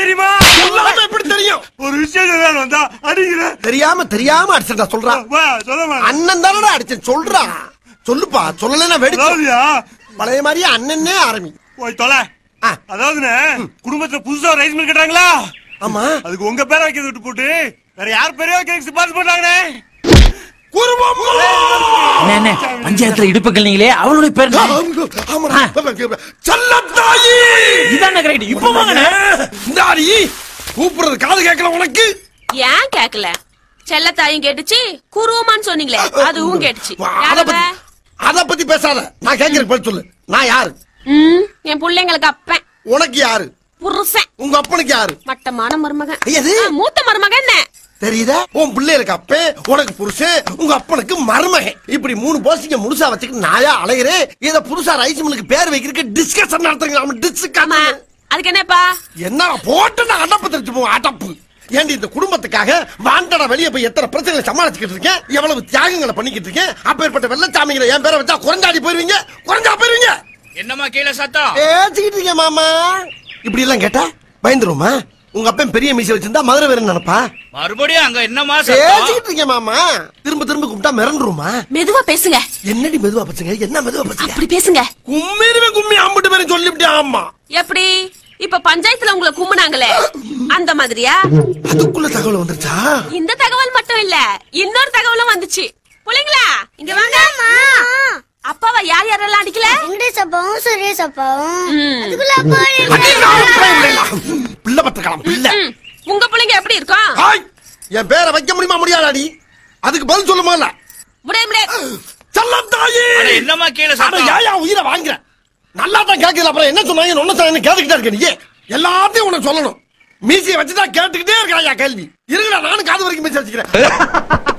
தெரியுமா சொல்லாம எப்படி தெரியும் ஒரு விஷயம் சொல்லணும் வந்தா அடிக்கிறேன் தெரியாம தெரியாம அடிச்சா சொல்றா வா சொல்ல அண்ணன் தானடா அடிச்சேன் சொல்றா சொல்லுப்பா சொல்லலைன்னா வெடிச்சு அதாவதுயா பழைய மாதிரியே அண்ணனே ஆரம்பி போய் தொலை ஆ. அதாவதுண்ணே குடும்பத்துல புதுசா ஒரு ரைஸ் மில் கட்டுறாங்களா ஆமா அதுக்கு உங்க பேரை வைக்கிறது விட்டு போட்டு வேற யார் பேரையோ கேக் சிபாரிசு பண்றாங்கண்ணே குருவம் என்ன என்ன பஞ்சாயத்துல இடுப்புகள் நீங்களே அவளுடைய பேர் என்ன? ஆமாடா செல்லத்தாயி இதானே கரெக்ட் இப்ப வாங்கண்ணே இந்தாடி கூப்பிடுறது காது கேட்கல உனக்கு ஏன் கேக்கல செல்லத்தாயும் கேட்டுச்சு குருவமான்னு சொன்னீங்களே அதுவும் கேட்டுச்சு அத யாரவ? பத்தி அத பத்தி பேசாத நான் கேட்கிறேன் பதில் சொல்லு நான் யாரு ம், என் பிள்ளைங்களுக்கு அப்பன் உனக்கு யாரு புருஷன் உங்க அப்பனுக்கு யாரு மட்டமான மருமகன் எது? ஆ, மூத்த மருமகன் என்ன தெரியுதா உன் பிள்ளைகளுக்கு அப்பன் உனக்கு புருஷன் உங்க அப்பனுக்கு மருமகன் இப்படி மூணு போஸ்டிங்க முழுசா வச்சுக்கிட்டு நாயா அலையிறேன் இத புதுசா ரைஸ் மில்லுக்கு பேர் வைக்கிறதுக்கு டிஸ்கஷன் நடத்துங்க நம்ம ஆமா டிஸ்கஷன் அதுக்கு என்னப்பா என்ன போட்டு நான் அடப்பு தெரிஞ்சு போவோம் அடப்பு ஏண்டி இந்த குடும்பத்துக்காக வாண்டடா வெளியே போய் எத்தனை பிரச்சனைகளை சமாளிச்சுக்கிட்டு இருக்கேன் எவ்வளவு தியாகங்களை பண்ணிக்கிட்டு இருக்கேன் அப்பேற்பட்ட வெள்ளச்சாமிகளை என் பேரை வச்சா குறைஞ்சாடி போயிருவீங்க குறைஞ்சா போயிருவீங்க என்னம்மா கீழே சத்தம் பேசிக்கிட்டு இருக்கேன் மாமா இப்படி எல்லாம் கேட்டா பயந்துருமா உங்க அப்பன் பெரிய மீசை வச்சிருந்தா மதுரை வேற நினைப்பா மறுபடியும் அங்க என்னம்மா சத்தம் பேசிக்கிட்டு இருக்கேன் மாமா திரும்ப திரும்ப கூப்பிட்டா மிரண்டுருமா மெதுவா பேசுங்க என்னடி மெதுவா பச்சுங்க என்ன மெதுவா பச்சுங்க அப்படி பேசுங்க கும்மிருவே கும்மி அம்பிட்டு பேரும் சொல்லிவிட்டேன் ஆமா எப்படி இப்ப பஞ்சாயத்துல உங்களை கும்பினாங்களே அந்த மாதிரியா அதுக்குள்ள தகவல் வந்துருச்சா இந்த தகவல் மட்டும் இல்ல இன்னொரு தகவலும் வந்துச்சு புள்ளைங்களா இங்க வாங்க அப்பாவை யார் யாரெல்லாம் அடிக்கல வெங்கடேஷ் அப்பாவும் சுரேஷ் அப்பாவும் ம். அதுக்குள்ள அப்பா அடி, நான் பிள்ளை இல்லையா? பிள்ளை பத்திரக்கலாம் பிள்ளை ம், உங்க பிள்ளைங்க எப்படி இருக்கும் ஹாய் என் பேரை வைக்க முடியுமா முடியாதாடி அதுக்கு பதில் சொல்லுமா இல்ல முடியாது முடியாது செல்லம் தாயி அட, என்னம்மா கீழே அட, சத்தம் ஏன் ஏன் உயிரை வாங்குற நல்லா தான் கேட்கல அப்புறம் என்ன சொன்னாங்க ஒன்னு சொன்னாங்க கேட்டுக்கிட்டே இருக்க நீ எல்லாத்தையும் உனக்கு சொல்லணும் மீசியை வச்சுதான் கேட்டுக்கிட்டே இருக்கா கேள்வி இருங்கடா நானும் காது வரைக்கும் மீசி வச்சுக்கிறேன்